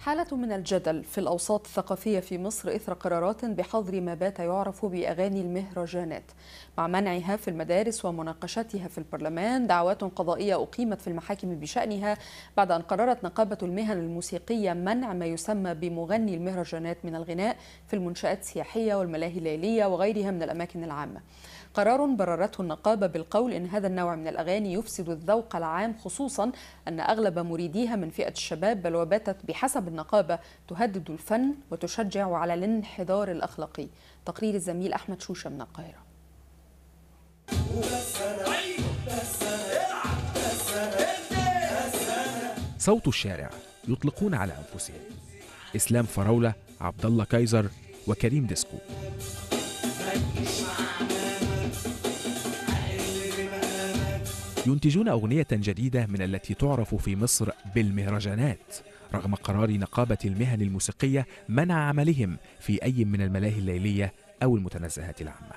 حالة من الجدل في الأوساط الثقافية في مصر إثر قرارات بحظر ما بات يعرف بأغاني المهرجانات مع منعها في المدارس ومناقشتها في البرلمان دعوات قضائية أقيمت في المحاكم بشأنها بعد أن قررت نقابة المهن الموسيقية منع ما يسمى بمغني المهرجانات من الغناء في المنشآت السياحية والملاهي الليلية وغيرها من الأماكن العامة قرار بررته النقابة بالقول إن هذا النوع من الأغاني يفسد الذوق العام خصوصا أن أغلب مريديها من فئة الشباب بل وباتت بحسب النقابة تهدد الفن وتشجع على الانحدار الأخلاقي تقرير الزميل أحمد شوشة من القاهرة صوت الشارع يطلقون على أنفسهم إسلام فراولة عبد الله كايزر وكريم ديسكو ينتجون أغنية جديدة من التي تعرف في مصر بالمهرجانات رغم قرار نقابة المهن الموسيقية منع عملهم في أي من الملاهي الليلية أو المتنزهات العامة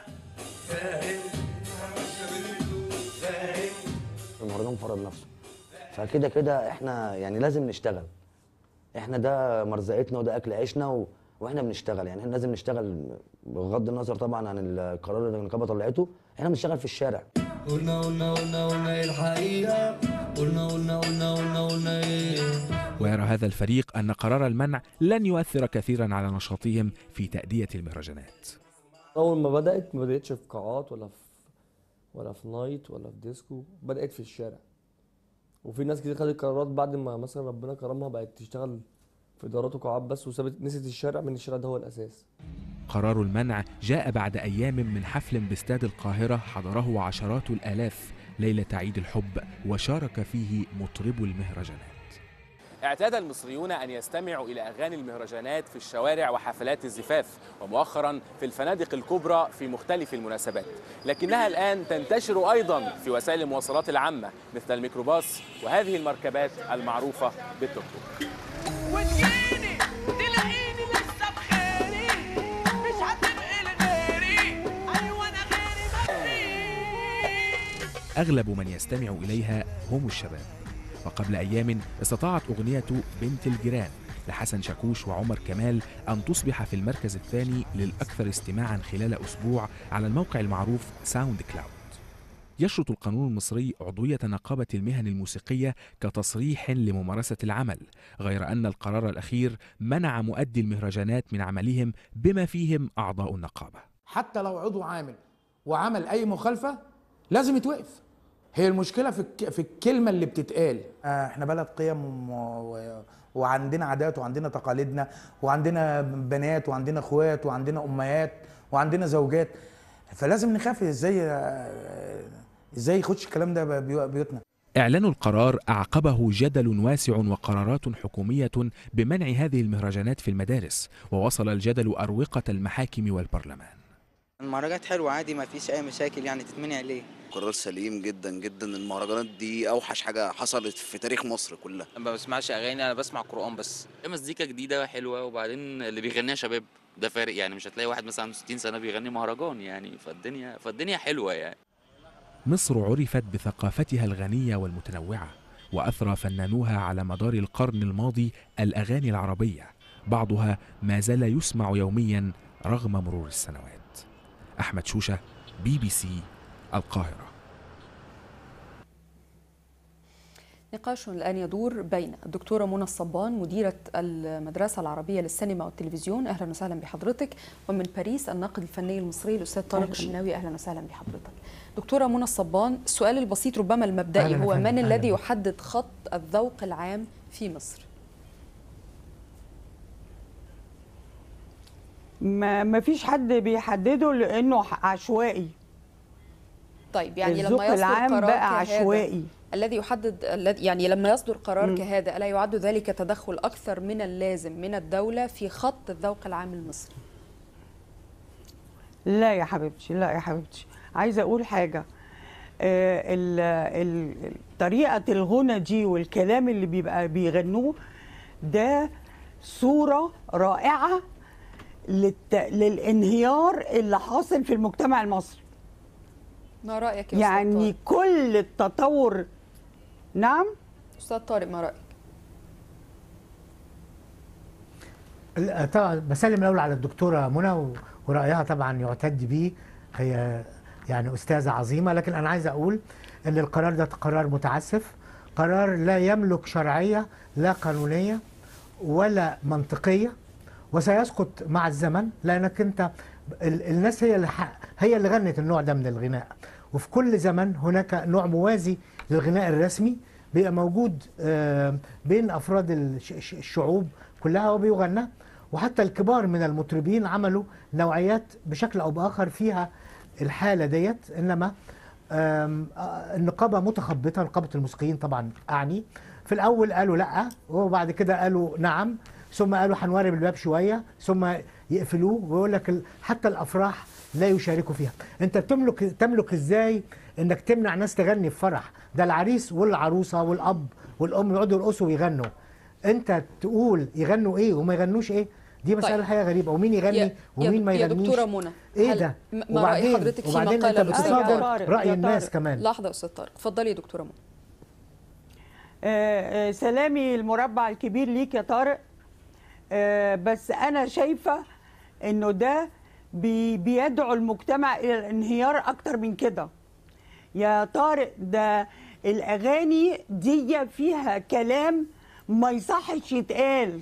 المهرجان فرض نفسه فكده كده احنا يعني لازم نشتغل احنا ده مرزقتنا وده اكل عيشنا و... واحنا بنشتغل يعني احنا لازم نشتغل بغض النظر طبعا عن القرار اللي النقابه طلعته احنا بنشتغل في الشارع قلنا قلنا قلنا قلنا ايه الحقيقة قلنا قلنا قلنا قلنا قلنا ايه ويرى هذا الفريق أن قرار المنع لن يؤثر كثيرا على نشاطهم في تأدية المهرجانات اول ما بدات ما بداتش في قاعات ولا في ولا في نايت ولا في ديسكو بدات في الشارع وفي ناس كتير خدت قرارات بعد ما مثلا ربنا كرمها بقت تشتغل في ادارات وقاعات بس وسابت نسيت الشارع من الشارع ده هو الاساس قرار المنع جاء بعد أيام من حفل باستاد القاهرة حضره عشرات الآلاف ليلة عيد الحب وشارك فيه مطربو المهرجانات اعتاد المصريون أن يستمعوا إلى أغاني المهرجانات في الشوارع وحفلات الزفاف ومؤخرا في الفنادق الكبرى في مختلف المناسبات لكنها الآن تنتشر أيضا في وسائل المواصلات العامة مثل الميكروباص وهذه المركبات المعروفة بالتوك توك وتجيني تلاقيني لسه بخيري مش هتبقي لغيري ايوه انا غيري مفيش أغلب من يستمع إليها هم الشباب وقبل أيام استطاعت أغنية بنت الجيران لحسن شاكوش وعمر كمال أن تصبح في المركز الثاني للأكثر استماعا خلال أسبوع على الموقع المعروف ساوند كلاود يشرط القانون المصري عضوية نقابة المهن الموسيقية كتصريح لممارسة العمل غير أن القرار الأخير منع مؤدي المهرجانات من عملهم بما فيهم أعضاء النقابة حتى لو عضو عامل وعمل اي مخالفه لازم يتوقف هي المشكله في الك... في الكلمه اللي بتتقال آه، احنا بلد قيم و... وعندنا عادات وعندنا تقاليدنا وعندنا بنات وعندنا اخوات وعندنا امهات وعندنا زوجات فلازم نخاف ازاي آه، ازاي يخش الكلام ده بي- بيوتنا إعلان القرار أعقبه جدل واسع وقرارات حكومية بمنع هذه المهرجانات في المدارس ووصل الجدل أروقة المحاكم والبرلمان المهرجانات حلوة عادي ما فيش أي مشاكل يعني تتمنع ليه قرار سليم جدا جدا المهرجانات دي اوحش حاجه حصلت في تاريخ مصر كلها ما بسمعش اغاني انا بسمع قران بس مزيكا جديده حلوه وبعدين اللي بيغنيها شباب ده فارق يعني مش هتلاقي واحد مثلا 60 سنه بيغني مهرجان يعني فالدنيا فالدنيا حلوه يعني مصر عرفت بثقافتها الغنية والمتنوعة وأثرى فنانوها على مدار القرن الماضي الأغاني العربية بعضها ما زال يسمع يوميا رغم مرور السنوات أحمد شوشة بي بي سي القاهرة نقاش الآن يدور بين الدكتورة منى الصبان مديرة المدرسة العربية للسينما والتلفزيون أهلا وسهلا بحضرتك ومن باريس الناقد الفني المصري الأستاذ طارق أهلا. المناوي أهلا وسهلا بحضرتك دكتورة منى الصبان السؤال البسيط ربما المبدئي أهلاً هو وسهلاً. من أهلاً الذي بك. يحدد خط الذوق العام في مصر ما ما فيش حد بيحدده لانه عشوائي طيب يعني الذوق لما يصدر العام قرار بقى كهذا عشوائي. الذي يحدد الذي يعني لما يصدر قرار مم. كهذا ألا يعد ذلك تدخل أكثر من اللازم من الدولة في خط الذوق العام المصري لا يا حبيبتي لا يا حبيبتي عايزه اقول حاجه آه، ال- ال- طريقه الغنى دي والكلام اللي بيبقى بيغنوه ده صوره رائعه للت... للانهيار اللي حاصل في المجتمع المصري ما رأيك يا يعني أستاذ كل التطور نعم طارق أستاذ طارق ما رأيك لا، طبعا بسلم الاول على الدكتوره منى و- ورايها طبعا يعتد به هي يعني استاذه عظيمه لكن انا عايز اقول ان القرار ده قرار متعسف قرار لا يملك شرعيه لا قانونيه ولا منطقيه وسيسقط مع الزمن لانك انت ال- الناس هي اللي ح- هي اللي غنت النوع ده من الغناء وفي كل زمن هناك نوع موازي للغناء الرسمي بيبقى موجود آه، بين افراد الش- الش- الشعوب كلها وبيغنى وحتى الكبار من المطربين عملوا نوعيات بشكل او باخر فيها الحاله ديت انما آم، آه، النقابه متخبطه نقابه الموسيقيين طبعا اعني في الاول قالوا لا وبعد كده قالوا نعم ثم قالوا هنوارب الباب شويه ثم يقفلوه ويقول لك ال- حتى الافراح لا يشاركوا فيها انت تملك تملك ازاي انك تمنع ناس تغني في فرح ده العريس والعروسه والاب والام يقعدوا يرقصوا ويغنوا انت تقول يغنوا ايه وما يغنوش ايه دي مساله طيب. الحقيقه غريبه ومين يغني يا- ومين ما يا يغنيش دكتوره منى ايه هل- ده م- ما راي حضرتك في وبعدين مقال انت الأستاذ بتصادر طارق؟ راي يا الناس طارق. كمان لحظه يا استاذ طارق اتفضلي يا دكتوره منى آه، آه، سلامي المربع الكبير ليك يا طارق آه، بس انا شايفه انه ده بي- بيدعو المجتمع الى الانهيار اكتر من كده يا طارق ده الاغاني دي فيها كلام ما يصحش يتقال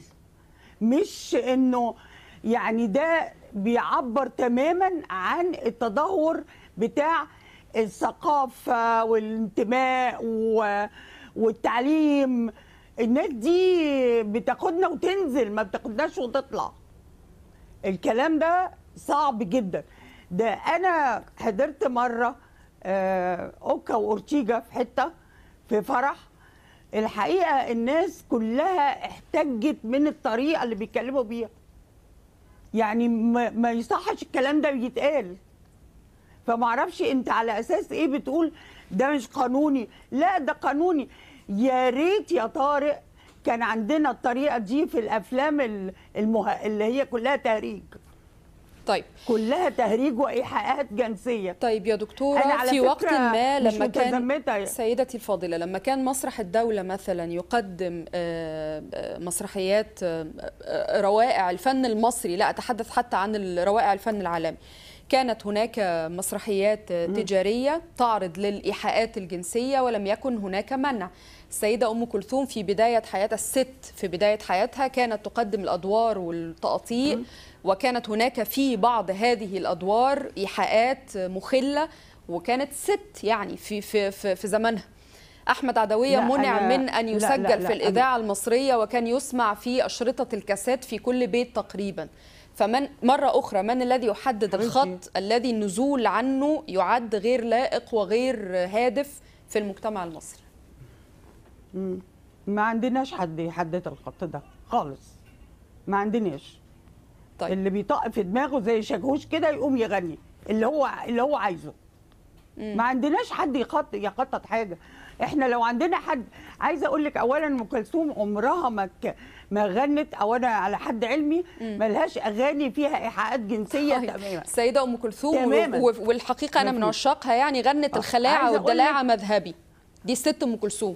مش انه يعني ده بيعبر تماما عن التدهور بتاع الثقافة والانتماء و- والتعليم الناس دي بتاخدنا وتنزل ما بتاخدناش وتطلع الكلام ده صعب جدا ده انا حضرت مره آه، اوكا واورتيجا في حته في فرح الحقيقه الناس كلها احتجت من الطريقه اللي بيتكلموا بيها يعني ما, ما يصحش الكلام ده يتقال فما اعرفش انت على اساس ايه بتقول ده مش قانوني لا ده قانوني يا ريت يا طارق كان عندنا الطريقه دي في الافلام ال- المه... اللي هي كلها تهريج طيب كلها تهريج وايحاءات جنسيه طيب يا دكتوره أنا على في فكرة وقت ما مش لما كان متزمتة. سيدتي الفاضله لما كان مسرح الدوله مثلا يقدم آه، آه، مسرحيات آه، آه، روائع الفن المصري لا اتحدث حتى عن روائع الفن العالمي كانت هناك مسرحيات آه، تجاريه تعرض للايحاءات الجنسيه ولم يكن هناك منع السيده ام كلثوم في بدايه حياتها الست في بدايه حياتها كانت تقدم الادوار والتقاطيع وكانت هناك في بعض هذه الادوار ايحاءات مخله وكانت ست يعني في في في, في زمنها احمد عدويه لا، منع أنا- من ان لا، يسجل لا، لا، في أنا- الاذاعه المصريه وكان يسمع في اشرطه الكاسيت في كل بيت تقريبا فمن مرة أخرى من الذي يحدد الخط الذي النزول عنه يعد غير لائق وغير هادف في المجتمع المصري مم. ما عندناش حد يحدد الخط ده خالص ما عندناش طيب. اللي بيطق في دماغه زي شاكوش كده يقوم يغني اللي هو اللي هو عايزه ما عندناش حد يخط يخطط حاجه احنا لو عندنا حد عايزه اقول لك اولا ام كلثوم عمرها ما ك... ما غنت او انا على حد علمي ملهاش اغاني فيها ايحاءات جنسيه طيب. تماما السيدة أم كلثوم تماماً. و- والحقيقة أنا من مفيش. عشاقها يعني غنت آه. الخلاعة عايزة أقول والدلاعة لك- مذهبي دي الست أم كلثوم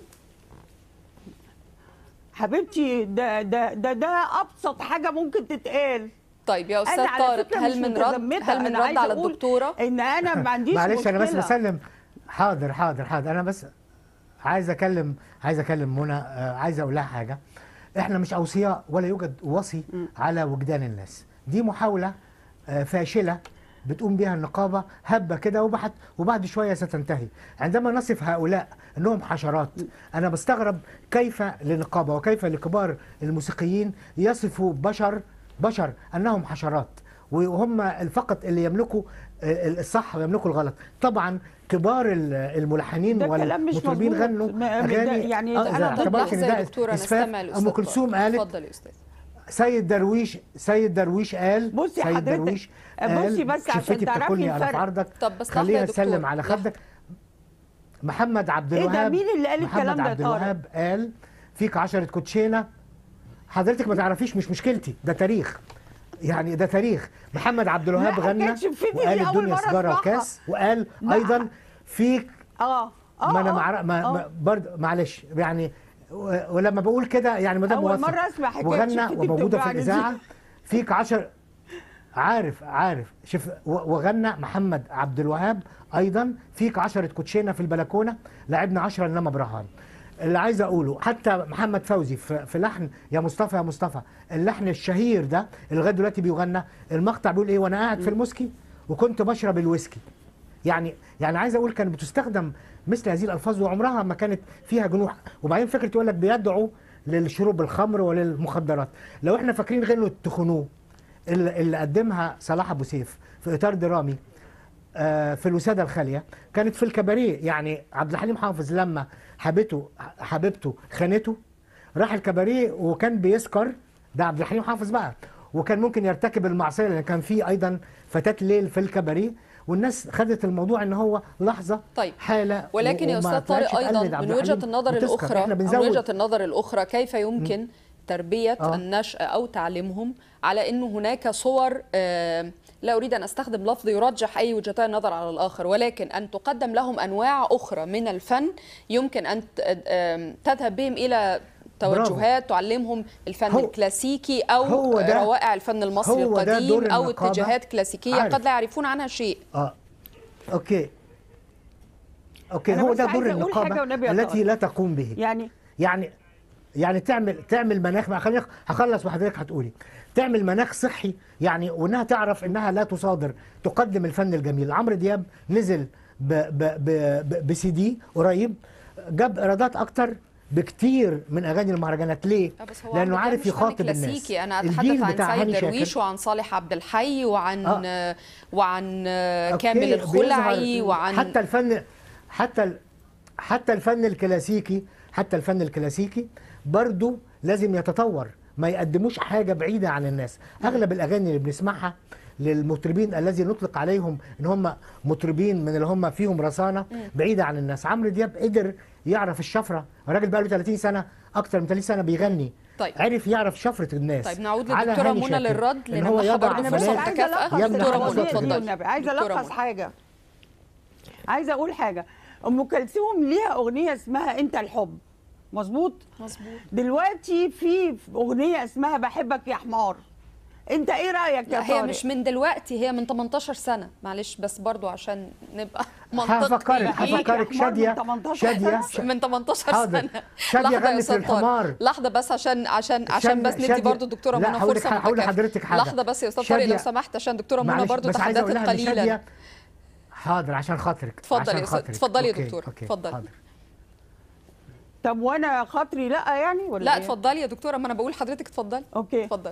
حبيبتي ده ده ده ده ابسط حاجه ممكن تتقال طيب يا أنا أستاذ على طارق فكرة هل مش من رد متزمتة، هل من أنا رد عايزة على أقول الدكتورة ان انا ما عنديش معلش انا بس مشكلة. بسلم حاضر حاضر حاضر انا بس عايز اكلم عايز اكلم منى آه، عايز اقول لها حاجه احنا مش اوصياء ولا يوجد وصي على وجدان الناس دي محاوله آه، فاشله بتقوم بها النقابه هبه كده وبعد وبعد شويه ستنتهي عندما نصف هؤلاء انهم حشرات انا بستغرب كيف لنقابه وكيف لكبار الموسيقيين يصفوا بشر بشر انهم حشرات وهم فقط اللي يملكوا آه، الصح ويملكوا الغلط طبعا كبار ال- الملحنين ده كلام مش والمطربين مظبوط. غنوا ما- ده- اغاني يعني آه، أنا إذا ضد اعتبرت ان لحظة يا ده دكتورة اسفاف نستمع للأستاذ ام كلثوم طارق. قالت اتفضل يا أستاذ سيد درويش سيد درويش قال بصي سيد حضرتك- درويش بصي بس عشان شفتي تعرفي بتاكلني على الفرق. عرضك طب بس لحظة يا خليها دكتور. تسلم على لحظة. خدك محمد عبد إيه ده؟ الوهاب مين اللي قال الكلام محمد ده يا عبد طارق؟ الوهاب قال فيك عشرة كوتشينة حضرتك ما تعرفيش مش مشكلتي ده تاريخ يعني ده تاريخ محمد عبد الوهاب لا، غنى كانتش في دي وقال أول الدنيا مرة سجاره أسمعها. وكاس وقال لا. ايضا فيك اه اه ما انا آه، مع... ما... آه. ما برضه معلش يعني و- ولما بقول كده يعني ما دام أول موافق مرة أسمع حكاية وغنى شفتي وموجوده في بتوجعني دي. الاذاعه فيك عشر عارف عارف شوف و- وغنى محمد عبد الوهاب ايضا فيك عشرة كوتشينه في البلكونه لعبنا عشرة انما برهان اللي عايز اقوله حتى محمد فوزي في, في لحن يا مصطفى يا مصطفى اللحن الشهير ده اللي لغايه دلوقتي بيغنى المقطع بيقول ايه وانا قاعد في المسكي وكنت بشرب الويسكي يعني يعني عايز اقول كانت بتستخدم مثل هذه الالفاظ وعمرها ما كانت فيها جنوح وبعدين فكره يقول لك بيدعو للشرب الخمر وللمخدرات لو احنا فاكرين غنوه تخنوه اللي, اللي قدمها صلاح ابو سيف في اطار درامي آه، في الوساده الخاليه كانت في الكباريه يعني عبد الحليم حافظ لما حبيبته حبيبته خانته راح الكباريه وكان بيسكر ده عبد الحليم حافظ بقى وكان ممكن يرتكب المعصيه لان كان في ايضا فتاه ليل في الكباريه والناس خدت الموضوع ان هو لحظه طيب حاله ولكن يا وما استاذ طلعتش طارق تقلد ايضا عبد من وجهه الحليم النظر وتسكر. الاخرى احنا من بنزود وجهه النظر الاخرى كيف يمكن تربيه آه. النشأ او تعليمهم على انه هناك صور آه، لا اريد ان استخدم لفظ يرجح اي وجهتي النظر على الاخر ولكن ان تقدم لهم انواع اخرى من الفن يمكن ان ت- آم، تذهب بهم الى توجهات تعلمهم الفن هو- الكلاسيكي او هو ده- روائع الفن المصري هو ده القديم دور او النقابة. اتجاهات كلاسيكيه عارف. قد لا يعرفون عنها شيء اه اوكي اوكي أنا هو بس ده دور عايزة أقول حاجة النقابه والنبي يا التي طارق. لا تقوم به يعني يعني يعني تعمل تعمل مناخ ما خليني هخلص وحضرتك هتقولي تعمل مناخ صحي يعني وانها تعرف انها لا تصادر تقدم الفن الجميل عمرو دياب نزل ب ب ب ب بسي دي قريب جاب ايرادات اكتر بكتير من اغاني المهرجانات ليه؟ آه، بس هو لانه عمرو عارف دياب مش فن يخاطب الناس كلاسيكي انا الجيل اتحدث عن بتاع سيد هاني شاكر درويش وعن صالح عبد الحي وعن آه. آه. وعن آه، أوكي، كامل الخلعي بيظهر وعن حتى الفن حتى ال- حتى الفن الكلاسيكي حتى الفن الكلاسيكي برضو لازم يتطور ما يقدموش حاجه بعيده عن الناس اغلب الاغاني اللي بنسمعها للمطربين الذي نطلق عليهم ان هم مطربين من اللي هم فيهم رصانه بعيده عن الناس عمرو دياب قدر يعرف الشفره الراجل بقى له 30 سنه اكتر من 30 سنه بيغني طيب. عرف يعرف شفره الناس طيب نعود على للدكتوره هاني منى شاكر. للرد إن لان هو احنا يضع برضه انا بس فرصه فنان عايزه متكافئه الخص يمنع دكتوره منى القضيه دي اتفضلي والنبي عايزه دكتورة الخص منى. حاجه عايزه اقول حاجه ام كلثوم ليها اغنيه اسمها انت الحب مظبوط مظبوط دلوقتي في اغنيه اسمها بحبك يا حمار انت ايه رايك يا لا هي طارق مش من دلوقتي هي من 18 سنه معلش بس برضو عشان نبقى منطقي هفكرك هفكرك أحمر من شاديه 18 شاديه سنة؟ من 18 حاضر. سنه شادية لحظه يا غنت استاذ طارق للحمار. لحظه بس عشان عشان عشان شادية- بس ندي شادية- برضو الدكتوره لا، منى هقول لك فرصه حاجة- هقول متكافئة. لحضرتك حاجة. لحظه بس يا استاذ طارق لو شادية- سمحت عشان الدكتوره منى معلش، برضو بس عايز أقول تحدثت لها إن قليلا شادية- حاضر عشان خاطرك اتفضل عشان يا أستاذ، خاطرك. اتفضلي يا أوكي، دكتور، أوكي، اتفضلي. حاضر. طب وانا خاطري لا يعني ولا لا إيه؟ اتفضلي يا دكتوره ما انا بقول لحضرتك اتفضلي اوكي اتفضلي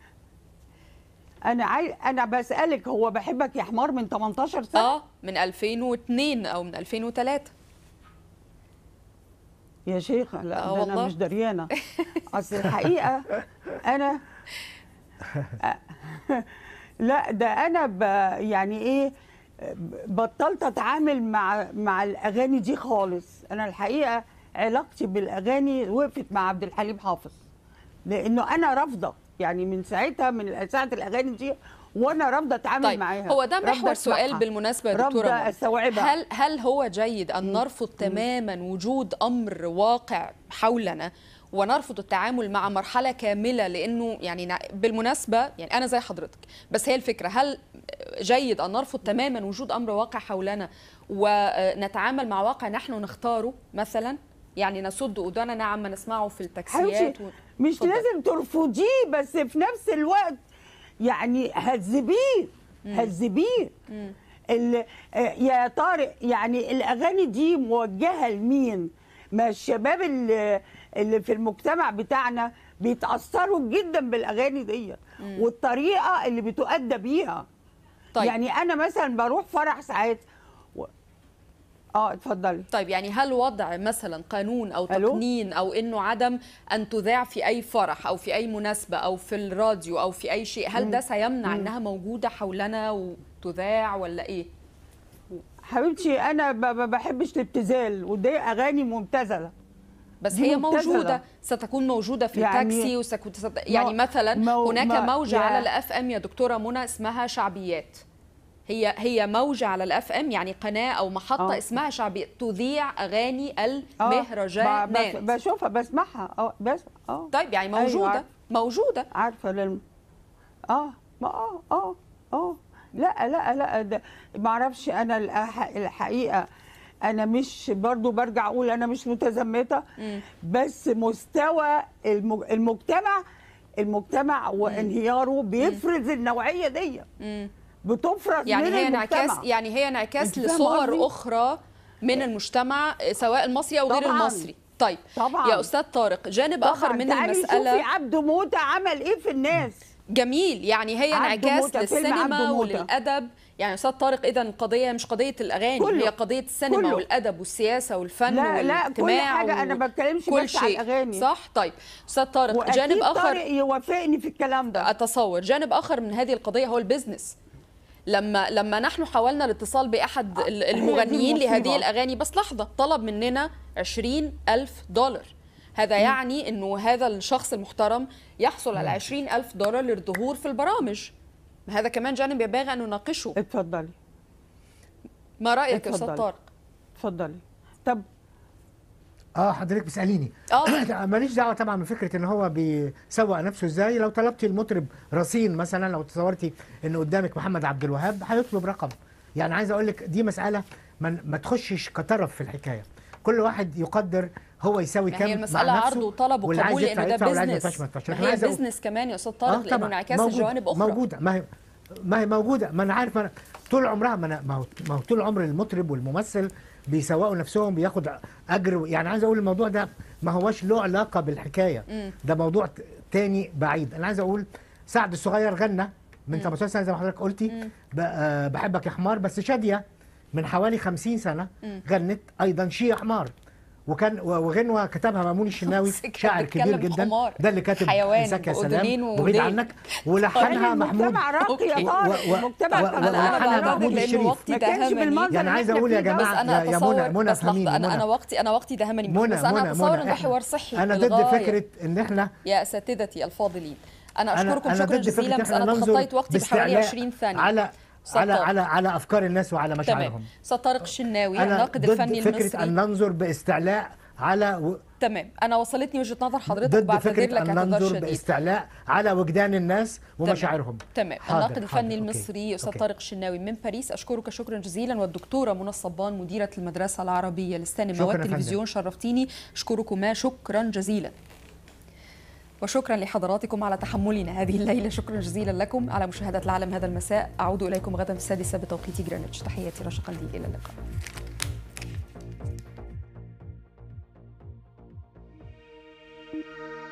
انا عاي... انا بسالك هو بحبك يا حمار من 18 سنه اه من 2002 او من 2003 يا شيخة لا آه ده والله. انا مش دريانه اصل الحقيقه انا لا ده انا ب... يعني ايه بطلت اتعامل مع مع الاغاني دي خالص انا الحقيقه علاقتي بالاغاني وقفت مع عبد الحليم حافظ لانه انا رافضه يعني من ساعتها من ساعه الاغاني دي وانا رافضه اتعامل طيب معاها هو ده رافضة محور سؤال أسمعها. بالمناسبه يا رافضة دكتوره منى. استوعبها هل هل هو جيد ان نرفض تماما وجود امر واقع حولنا ونرفض التعامل مع مرحله كامله لانه يعني نع- بالمناسبه يعني انا زي حضرتك بس هي الفكره هل جيد ان نرفض تماما وجود امر واقع حولنا ونتعامل مع واقع نحن نختاره مثلا يعني نسد اذننا عما نسمعه في التاكسيات حبيبتي و... مش اتفضل. لازم ترفضيه بس في نفس الوقت يعني هذبيه هذبيه ال- آه، يا طارق يعني الاغاني دي موجهه لمين ما الشباب اللي, اللي في المجتمع بتاعنا بيتاثروا جدا بالاغاني دي والطريقه اللي بتؤدى بيها طيب. يعني انا مثلا بروح فرح ساعات و... اه اتفضلي طيب يعني هل وضع مثلا قانون او ألو؟ تقنين او انه عدم ان تذاع في اي فرح او في اي مناسبه او في الراديو او في اي شيء هل ده سيمنع انها موجوده حولنا وتذاع ولا ايه حبيبتي انا ب- ما بحبش الابتذال ودي اغاني مبتذله بس دي هي مبتذلة. موجوده ستكون موجوده في يعني- التاكسي وستكون ست... يعني ما- مثلا مو- هناك ما- موجه يا- على الاف ام يا دكتوره منى اسمها شعبيات هي هي موجه على الاف ام يعني قناه او محطه آه. اسمها شعبيات تذيع اغاني آه، المهرجانات ب- بس- بشوفها بسمعها اه بس اه طيب يعني أيوة، موجوده عارفة. موجوده عارفه لل... اه ما اه اه اه لا لا لا ده ما اعرفش انا الح- الحقيقه انا مش برضو برجع اقول انا مش متزمته بس مستوى الم- المجتمع المجتمع وانهياره بيفرز النوعيه دي بتفرز يعني من هي المجتمع انعكاس يعني هي انعكاس أنت فاهمة لصور قصدي؟ اخرى من المجتمع سواء المصري او غير طبعاً. المصري طيب طبعاً. يا استاذ طارق جانب اخر طبعاً. من تعالي المساله شوفي عبده موته عمل ايه في الناس جميل يعني هي عبده انعكاس موتة، فيلم للسينما عبده موتة. وللادب يعني استاذ طارق اذا القضيه مش قضيه الاغاني كله. هي قضيه السينما كله. والادب والسياسه والفن لا، لا، كل والاجتماع حاجة، أنا و- بتكلمش كل بس على شيء. الأغاني. صح طيب استاذ طارق وأكيد جانب اخر طارق يوافقني في الكلام ده اتصور جانب اخر من هذه القضيه هو البيزنس لما لما نحن حاولنا الاتصال باحد ال- هي دي المغنيين المصيبة. لهذه الاغاني بس لحظه طلب مننا 20 الف دولار هذا يعني انه هذا الشخص المحترم يحصل على 20 الف دولار للظهور في البرامج هذا كمان جانب ينبغي ان نناقشه اتفضلي ما رايك يا استاذ اتفضلي. طارق اتفضلي طب اه حضرتك بتساليني اه ماليش دعوه طبعا من فكره ان هو بيسوق نفسه ازاي لو طلبتي المطرب رصين مثلا لو تصورتي ان قدامك محمد عبد الوهاب هيطلب رقم يعني عايز اقول لك دي مساله ما, ما تخشش كطرف في الحكايه كل واحد يقدر هو يساوي ما كام هي مع المسألة نفسه عرض وطلب واللي عايز وقبول يدفع لأنه ده يدفع واللي عايز ما بيزنس يدفعش ما يدفعش. ما لكن هي عايز أقول- بيزنس كمان يا أستاذ طارق آه لأنه طبعاً. انعكاس موجودة- الجوانب أخرى موجوده ما هي ما هي موجوده ما انا عارف ما أنا طول عمرها ما أنا ما هو ما هو طول عمر المطرب والممثل بيسوقوا نفسهم بياخد اجر يعني عايز اقول الموضوع ده ما هوش له علاقه بالحكايه مم. ده موضوع ت- تاني بعيد انا عايز اقول سعد الصغير غنى من مم. 15 سنه زي ما حضرتك قلتي ب- آه، بحبك يا حمار بس شاديه من حوالي 50 سنه مم. غنت ايضا شي يا حمار وكان و- وغنوه كتبها مامون الشناوي كان شاعر كبير بيتكلم جدا حمار. ده اللي كاتب حيوان مساك يا وأذنين سلام وودين. وبعيد عنك ولحنها طيب، محمود المجتمع راقي يا و- طارق و- المجتمع و- كان ولحنها راقي محمود لأنه الشريف وقتي ما كانش داهمني بالمنظر يعني اللي عايز احنا اقول يا فيه ده. جماعه بس انا يا- يا اتصور منى منى بس لحظه فهميني انا انا منى وقتي انا وقتي داهمني منى بس انا منى اتصور منى ان ده إحنا- حوار صحي انا ضد للغاية. فكره ان احنا يا اساتذتي الفاضلين انا انا اشكركم انا شكرا ضد جزيلا فكره بس احنا انا ننظر تخطيت وقتي بحوالي باستعلاء 20 ثانيه على أستاذ على طارق. على على افكار الناس وعلى تمام مشاعرهم استاذ طارق الشناوي انا الناقد ضد الفني فكره المصري ان ننظر باستعلاء على و... تمام انا وصلتني وجهه نظر حضرتك ضد بعتذر فكره لك ان اعتذار ننظر شديد باستعلاء على وجدان الناس ومشاعرهم تمام حاضر، الناقد الفني حاضر، أوكي، المصري استاذ أوكي. طارق الشناوي من باريس اشكرك شكرا جزيلا والدكتوره منى الصبان مديره المدرسه العربيه للسينما شكراً يا والتلفزيون شرفتيني اشكركما شكرا جزيلا وشكرا لحضراتكم على تحملنا هذه الليله شكرا جزيلا لكم على مشاهده العالم هذا المساء اعود اليكم غدا في السادسه بتوقيت جرينتش تحياتي رشا قنديل الى اللقاء